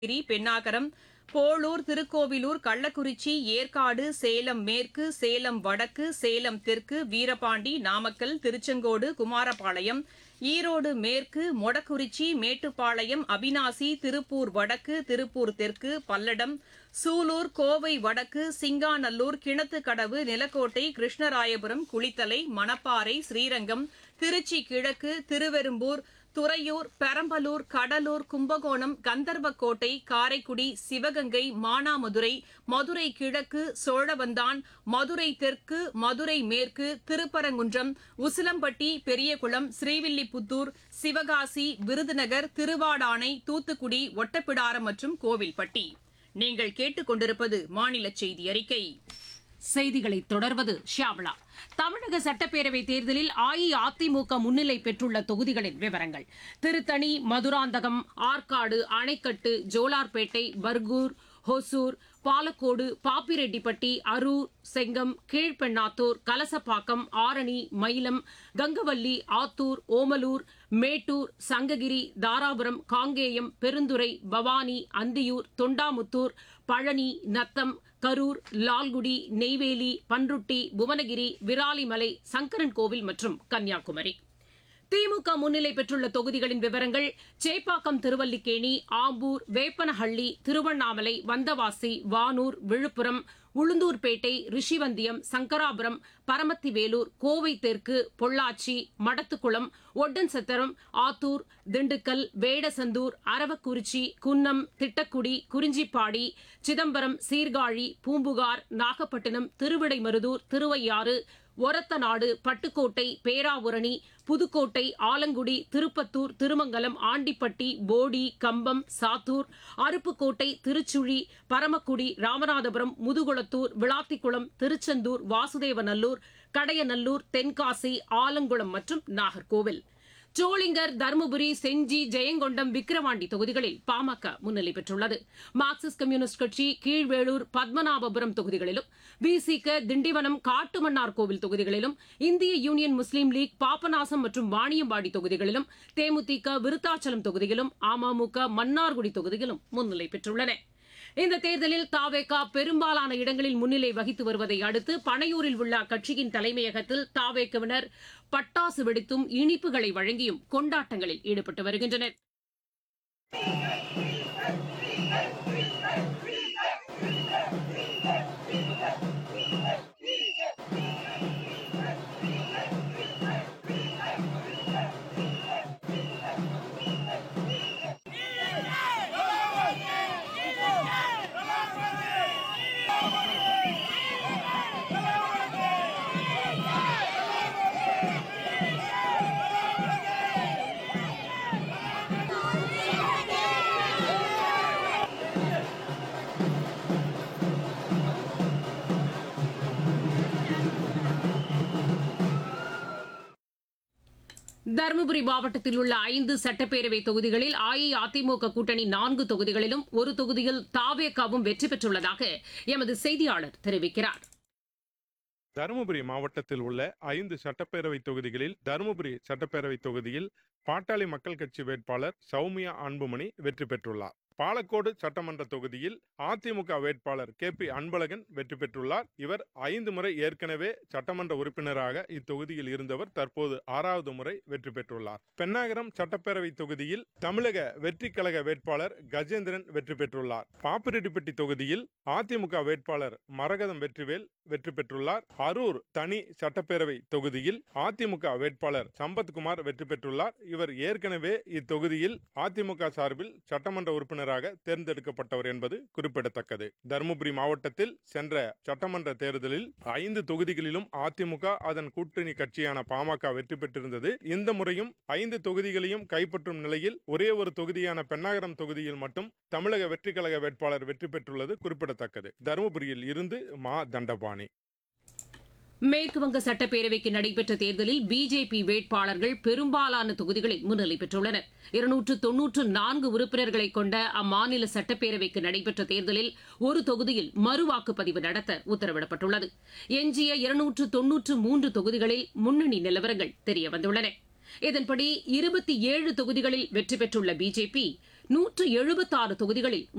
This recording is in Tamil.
கிரி பென்னாகரம் போளூர் திருக்கோவிலூர் கள்ளக்குறிச்சி ஏற்காடு சேலம் மேற்கு சேலம் வடக்கு சேலம் தெற்கு வீரபாண்டி நாமக்கல் திருச்செங்கோடு குமாரபாளையம் ஈரோடு மேற்கு மொடக்குறிச்சி மேட்டுப்பாளையம் அவினாசி திருப்பூர் வடக்கு திருப்பூர் தெற்கு பல்லடம் சூலூர் கோவை வடக்கு சிங்காநல்லூர் கிணத்துக்கடவு நிலக்கோட்டை கிருஷ்ணராயபுரம் குளித்தலை மணப்பாறை ஸ்ரீரங்கம் திருச்சி கிழக்கு திருவெரும்பூர் துறையூர் பெரம்பலூர் கடலூர் கும்பகோணம் கந்தர்வக்கோட்டை காரைக்குடி சிவகங்கை மானாமதுரை மதுரை கிழக்கு சோழவந்தான் மதுரை தெற்கு மதுரை மேற்கு திருப்பரங்குன்றம் உசிலம்பட்டி பெரியகுளம் ஸ்ரீவில்லிபுத்தூர் சிவகாசி விருதுநகர் திருவாடானை தூத்துக்குடி ஒட்டப்பிடாரம் மற்றும் கோவில்பட்டி நீங்கள் கேட்டுக்கொண்டிருப்பது மாநில செய்தி அறிக்கை செய்திகளை தொடர்வது ஷியாமளா தமிழக சட்டப்பேரவைத் தேர்தலில் அஇஅதிமுக முன்னிலை பெற்றுள்ள தொகுதிகளின் விவரங்கள் திருத்தணி மதுராந்தகம் ஆற்காடு அணைக்கட்டு ஜோலார்பேட்டை பர்கூர் ஹொசூர் பாலக்கோடு பாப்பிரெட்டிப்பட்டி அரூர் செங்கம் கீழ்பெண்ணாத்தூர் கலசப்பாக்கம் ஆரணி மயிலம் கங்கவல்லி ஆத்தூர் ஓமலூர் மேட்டூர் சங்ககிரி தாராபுரம் காங்கேயம் பெருந்துறை பவானி அந்தியூர் தொண்டாமுத்தூர் பழனி நத்தம் கரூர் லால்குடி நெய்வேலி பன்ருட்டி புவனகிரி விராலிமலை சங்கரன்கோவில் மற்றும் கன்னியாகுமரி திமுக முன்னிலை பெற்றுள்ள தொகுதிகளின் விவரங்கள் சேப்பாக்கம் திருவல்லிக்கேணி ஆம்பூர் வேப்பனஹள்ளி திருவண்ணாமலை வந்தவாசி வானூர் விழுப்புரம் உளுந்தூர்பேட்டை ரிஷிவந்தியம் சங்கராபுரம் பரமத்திவேலூர் கோவை தெற்கு பொள்ளாச்சி மடத்துக்குளம் ஒட்டன்சத்திரம் ஆத்தூர் திண்டுக்கல் வேடசந்தூர் அரவக்குறிச்சி குன்னம் திட்டக்குடி குறிஞ்சிப்பாடி சிதம்பரம் சீர்காழி பூம்புகார் நாகப்பட்டினம் திருவிடைமருதூர் திருவையாறு ஒரத்தநாடு பட்டுக்கோட்டை பேராவூரணி புதுக்கோட்டை ஆலங்குடி திருப்பத்தூர் திருமங்கலம் ஆண்டிப்பட்டி போடி கம்பம் சாத்தூர் அருப்புக்கோட்டை திருச்சுழி பரமக்குடி ராமநாதபுரம் முதுகுளத்தூர் விளாத்திக்குளம் திருச்செந்தூர் வாசுதேவநல்லூர் கடையநல்லூர் தென்காசி ஆலங்குளம் மற்றும் நாகர்கோவில் சோளிங்கர் தருமபுரி செஞ்சி ஜெயங்கொண்டம் விக்கிரவாண்டி தொகுதிகளில் பாமக முன்னிலை பெற்றுள்ளது மார்க்சிஸ்ட் கம்யூனிஸ்ட் கட்சி கீழ்வேளூர் பத்மநாபபுரம் தொகுதிகளிலும் விசிக திண்டிவனம் காட்டுமன்னார் கோவில் தொகுதிகளிலும் இந்திய யூனியன் முஸ்லீம் லீக் பாபநாசம் மற்றும் வாணியம்பாடி தொகுதிகளிலும் தேமுதிக விருத்தாச்சலம் தொகுதியிலும் அமமுக மன்னார்குடி தொகுதியிலும் முன்னிலை பெற்றுள்ளன இந்த தேர்தலில் தாவேகா பெரும்பாலான இடங்களில் முன்னிலை வகித்து வருவதை அடுத்து பனையூரில் உள்ள அக்கட்சியின் தலைமையகத்தில் தாவேகவினர் பட்டாசு வெடித்தும் இனிப்புகளை வழங்கியும் கொண்டாட்டங்களில் ஈடுபட்டு வருகின்றனர் தருமபுரி மாவட்டத்தில் உள்ள ஐந்து சட்டப்பேரவை தொகுதிகளில் அஇஅதிமுக கூட்டணி நான்கு தொகுதிகளிலும் ஒரு தொகுதியில் தாவேகாவும் வெற்றி பெற்றுள்ளதாக எமது செய்தியாளர் தெரிவிக்கிறார் தருமபுரி மாவட்டத்தில் உள்ள ஐந்து சட்டப்பேரவை தொகுதிகளில் தருமபுரி சட்டப்பேரவை தொகுதியில் பாட்டாளி மக்கள் கட்சி வேட்பாளர் சௌமியா அன்புமணி வெற்றி பெற்றுள்ளார் பாலக்கோடு சட்டமன்ற தொகுதியில் அதிமுக வேட்பாளர் கே பி அன்பழகன் வெற்றி பெற்றுள்ளார் இவர் ஐந்து முறை ஏற்கனவே சட்டமன்ற உறுப்பினராக இத்தொகுதியில் இருந்தவர் தற்போது ஆறாவது முறை வெற்றி பெற்றுள்ளார் பென்னாகரம் சட்டப்பேரவை தொகுதியில் தமிழக வெற்றி கழக வேட்பாளர் கஜேந்திரன் வெற்றி பெற்றுள்ளார் பாப்பிரெட்டிப்பட்டி தொகுதியில் அதிமுக வேட்பாளர் மரகதம் வெற்றிவேல் வெற்றி பெற்றுள்ளார் அரூர் தனி சட்டப்பேரவை தொகுதியில் அதிமுக வேட்பாளர் சம்பத்குமார் வெற்றி பெற்றுள்ளார் இவர் ஏற்கனவே இத்தொகுதியில் அதிமுக சார்பில் சட்டமன்ற உறுப்பினராக தேர்ந்தெடுக்கப்பட்டவர் என்பது குறிப்பிடத்தக்கது தருமபுரி மாவட்டத்தில் சென்ற சட்டமன்ற தேர்தலில் ஐந்து தொகுதிகளிலும் அதிமுக அதன் கூட்டணி கட்சியான பாமக வெற்றி பெற்றிருந்தது இந்த முறையும் ஐந்து தொகுதிகளையும் கைப்பற்றும் நிலையில் ஒரே ஒரு தொகுதியான பெண்ணாகரம் தொகுதியில் மட்டும் தமிழக வெற்றி கழக வேட்பாளர் வெற்றி பெற்றுள்ளது குறிப்பிடத்தக்கது தருமபுரியில் இருந்து மா தண்டபாணி மேற்குவங்க சட்டப்பேரவைக்கு நடைபெற்ற தேர்தலில் பிஜேபி வேட்பாளர்கள் பெரும்பாலான தொகுதிகளில் முன்னிலை பெற்றுள்ளனர் இருநூற்று தொன்னூற்று நான்கு உறுப்பினர்களை கொண்ட அம்மாநில சட்டப்பேரவைக்கு நடைபெற்ற தேர்தலில் ஒரு தொகுதியில் மறுவாக்குப்பதிவு நடத்த உத்தரவிடப்பட்டுள்ளது எஞ்சிய இருநூற்று தொன்னூற்று மூன்று தொகுதிகளில் முன்னணி நிலவரங்கள் தெரியவந்துள்ளன இதன்படி இருபத்தி ஏழு தொகுதிகளில் வெற்றி பெற்றுள்ள பிஜேபி நூற்று எழுபத்தாறு தொகுதிகளில்